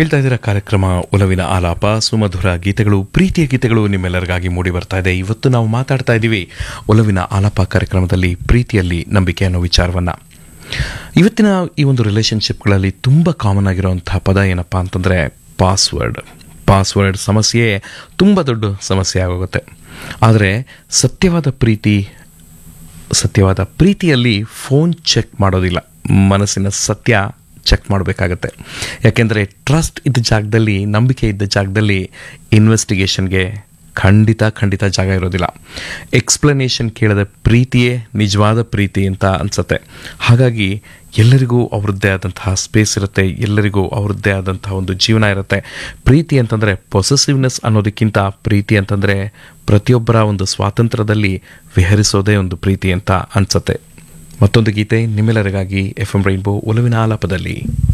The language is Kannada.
ಕೇಳ್ತಾ ಇದ್ದೀರಾ ಕಾರ್ಯಕ್ರಮ ಒಲವಿನ ಆಲಾಪ ಸುಮಧುರ ಗೀತೆಗಳು ಪ್ರೀತಿಯ ಗೀತೆಗಳು ನಿಮ್ಮೆಲ್ಲರಿಗಾಗಿ ಮೂಡಿ ಬರ್ತಾ ಇದೆ ಇವತ್ತು ನಾವು ಮಾತಾಡ್ತಾ ಇದ್ದೀವಿ ಒಲವಿನ ಆಲಾಪ ಕಾರ್ಯಕ್ರಮದಲ್ಲಿ ಪ್ರೀತಿಯಲ್ಲಿ ನಂಬಿಕೆ ಅನ್ನೋ ವಿಚಾರವನ್ನ ಇವತ್ತಿನ ಈ ಒಂದು ರಿಲೇಶನ್ಶಿಪ್ಗಳಲ್ಲಿ ತುಂಬ ಕಾಮನ್ ಆಗಿರುವಂತಹ ಪದ ಏನಪ್ಪ ಅಂತಂದರೆ ಪಾಸ್ವರ್ಡ್ ಪಾಸ್ವರ್ಡ್ ಸಮಸ್ಯೆ ತುಂಬ ದೊಡ್ಡ ಸಮಸ್ಯೆ ಆಗೋಗುತ್ತೆ ಆದರೆ ಸತ್ಯವಾದ ಪ್ರೀತಿ ಸತ್ಯವಾದ ಪ್ರೀತಿಯಲ್ಲಿ ಫೋನ್ ಚೆಕ್ ಮಾಡೋದಿಲ್ಲ ಮನಸ್ಸಿನ ಸತ್ಯ ಚೆಕ್ ಮಾಡಬೇಕಾಗತ್ತೆ ಯಾಕೆಂದರೆ ಟ್ರಸ್ಟ್ ಇದ್ದ ಜಾಗದಲ್ಲಿ ನಂಬಿಕೆ ಇದ್ದ ಜಾಗದಲ್ಲಿ ಇನ್ವೆಸ್ಟಿಗೇಷನ್ಗೆ ಖಂಡಿತ ಖಂಡಿತ ಜಾಗ ಇರೋದಿಲ್ಲ ಎಕ್ಸ್ಪ್ಲನೇಷನ್ ಕೇಳದ ಪ್ರೀತಿಯೇ ನಿಜವಾದ ಪ್ರೀತಿ ಅಂತ ಅನ್ಸುತ್ತೆ ಹಾಗಾಗಿ ಎಲ್ಲರಿಗೂ ಅವರದ್ದೇ ಆದಂತಹ ಸ್ಪೇಸ್ ಇರುತ್ತೆ ಎಲ್ಲರಿಗೂ ಅವರದ್ದೇ ಆದಂತಹ ಒಂದು ಜೀವನ ಇರುತ್ತೆ ಪ್ರೀತಿ ಅಂತಂದರೆ ಪೊಸೆಸಿವ್ನೆಸ್ ಅನ್ನೋದಕ್ಕಿಂತ ಪ್ರೀತಿ ಅಂತಂದರೆ ಪ್ರತಿಯೊಬ್ಬರ ಒಂದು ಸ್ವಾತಂತ್ರ್ಯದಲ್ಲಿ ವಿಹರಿಸೋದೇ ಒಂದು ಪ್ರೀತಿ ಅಂತ ಅನ್ಸುತ್ತೆ ಮತ್ತೊಂದು ಗೀತೆ ನಿಮ್ಮೆಲ್ಲರಿಗಾಗಿ ಎಫ್ ಎಂ ರೈನ್ಬೋ ಒಲವಿನ ಆಲಾಪದಲ್ಲಿ